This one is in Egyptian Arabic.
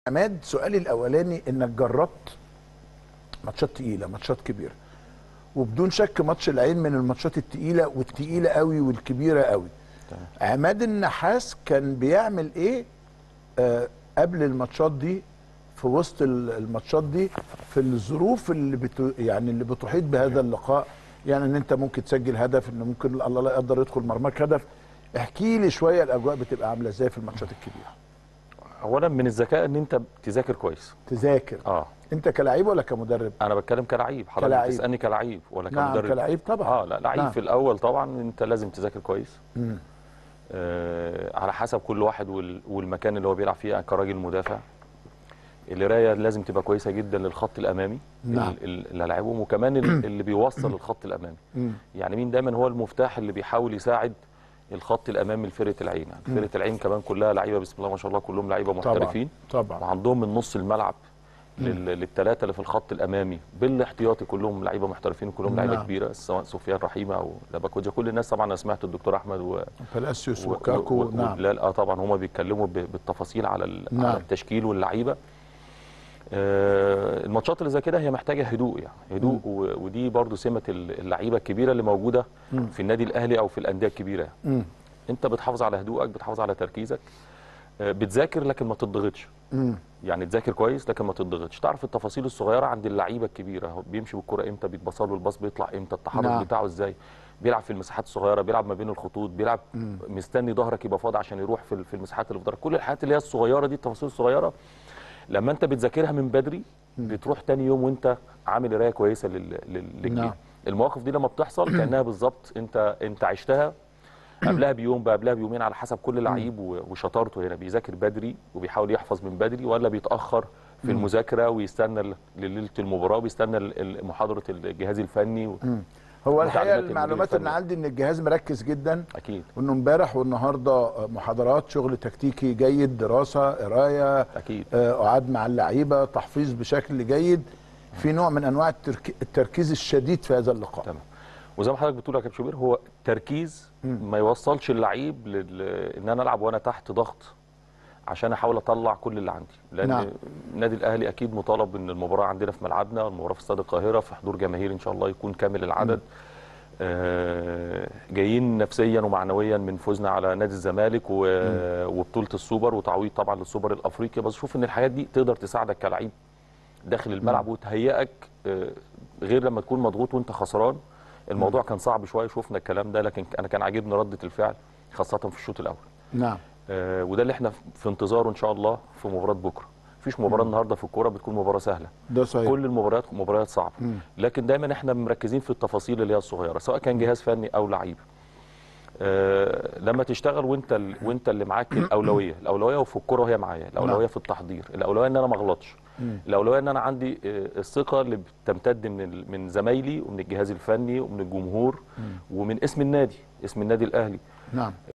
عماد سؤالي الاولاني انك جربت ماتشات تقيله ماتشات كبيره وبدون شك ماتش العين من الماتشات التقيله والتقيله قوي والكبيره قوي عماد النحاس كان بيعمل ايه آه قبل الماتشات دي في وسط ال- الماتشات دي في الظروف اللي بتو يعني اللي بتحيط بهذا اللقاء يعني ان انت ممكن تسجل هدف ان ممكن الله لا يقدر يدخل مرماك هدف احكي لي شويه الاجواء بتبقى عامله ازاي في الماتشات الكبيره اولا من الذكاء ان انت تذاكر كويس تذاكر اه انت كلاعب ولا كمدرب انا بتكلم كلعيب حضرتك كلاعب. بتسالني كلعيب ولا نعم كمدرب كلاعب طبعا اه لا لعيب نعم. في الاول طبعا انت لازم تذاكر كويس مم. آه على حسب كل واحد وال- والمكان اللي هو بيلعب فيه كراجل مدافع القرايه لازم تبقى كويسه جدا للخط الامامي نعم. ال- ال- اللي هلاعبهم وكمان ال- اللي بيوصل الخط الامامي مم. يعني مين دايما هو المفتاح اللي بيحاول يساعد الخط الامامي لفرقه العين يعني فرقه العين كمان كلها لعيبه بسم الله ما شاء الله كلهم لعيبه محترفين طبعا وعندهم من نص الملعب للثلاثه اللي في الخط الامامي بالاحتياطي كلهم لعيبه محترفين وكلهم لعيبه نعم. كبيره سواء سفيان رحيمه او لاباكوجا كل الناس طبعا انا سمعت الدكتور احمد و بلاسيوس و- وكاكو و- و- نعم لا اه طبعا هما بيتكلموا ب- بالتفاصيل على ال- نعم. على التشكيل واللعيبه آه الماتشات اللي زي كده هي محتاجه هدوء يعني هدوء و- ودي برضو سمه ال- اللعيبه الكبيره اللي موجوده في النادي الاهلي او في الانديه الكبيره مم. انت بتحافظ على هدوءك بتحافظ على تركيزك آه، بتذاكر لكن ما تضغطش مم. يعني تذاكر كويس لكن ما تضغطش تعرف التفاصيل الصغيره عند اللعيبه الكبيره هو بيمشي بالكره امتى بيتبصل له الباص بيطلع امتى التحرك نعم. بتاعه ازاي بيلعب في المساحات الصغيره بيلعب ما بين الخطوط بيلعب مستني ظهرك يبقى فاضي عشان يروح في ال- في المساحات اللي في ظهرك كل الحاجات اللي هي الصغيره دي التفاصيل الصغيره لما انت بتذاكرها من بدري بتروح تاني يوم وانت عامل قرايه كويسه لل- لل- للجيم نعم. المواقف دي لما بتحصل كانها بالظبط انت انت عشتها قبلها بيوم بقى قبلها بيومين على حسب كل لعيب و- وشطارته هنا بيذاكر بدري وبيحاول يحفظ من بدري ولا بيتاخر في المذاكره ويستنى ل- لليله المباراه ويستنى ال- ال- محاضره الجهاز الفني و... هو الحقيقه وتعليمات المعلومات المدير اللي الفني. عندي ان الجهاز مركز جدا اكيد وانه امبارح والنهارده محاضرات شغل تكتيكي جيد دراسه قرايه اكيد آه، قعاد مع اللعيبه تحفيظ بشكل جيد في نوع من انواع الترك... التركيز الشديد في هذا اللقاء تمام وزي ما حضرتك بتقول يا كابتن شوبير هو تركيز ما يوصلش اللعيب لل... ان انا العب وانا تحت ضغط عشان احاول اطلع كل اللي عندي لان نعم. النادي الاهلي اكيد مطالب ان المباراه عندنا في ملعبنا المباراه في استاد القاهره في حضور جماهير ان شاء الله يكون كامل العدد آه جايين نفسيا ومعنويا من فوزنا على نادي الزمالك و... وبطوله السوبر وتعويض طبعا للسوبر الافريقي بس شوف ان الحاجات دي تقدر تساعدك كلاعب داخل الملعب وتهيئك آه، غير لما تكون مضغوط وانت خسران الموضوع كان صعب شويه شفنا الكلام ده لكن انا كان عاجبني رده الفعل خاصه في الشوط الاول نعم آه، وده اللي احنا في انتظاره ان شاء الله في مباراه بكره مفيش مباراه النهارده في الكوره بتكون مباراه سهله ده صحيح كل المباريات مباريات صعبه لكن دايما احنا مركزين في التفاصيل اللي هي الصغيره سواء كان جهاز فني او لعيبه آه، لما تشتغل وانت ال... وانت اللي معاك الاولويه الاولويه وفي الكوره وهي معايا الاولويه نعم. في التحضير الاولويه ان انا ما اغلطش الاولويه ان انا عندي آه، الثقه اللي بتمتد من ال... من زمايلي ومن الجهاز الفني ومن الجمهور ومن اسم النادي اسم النادي الاهلي نعم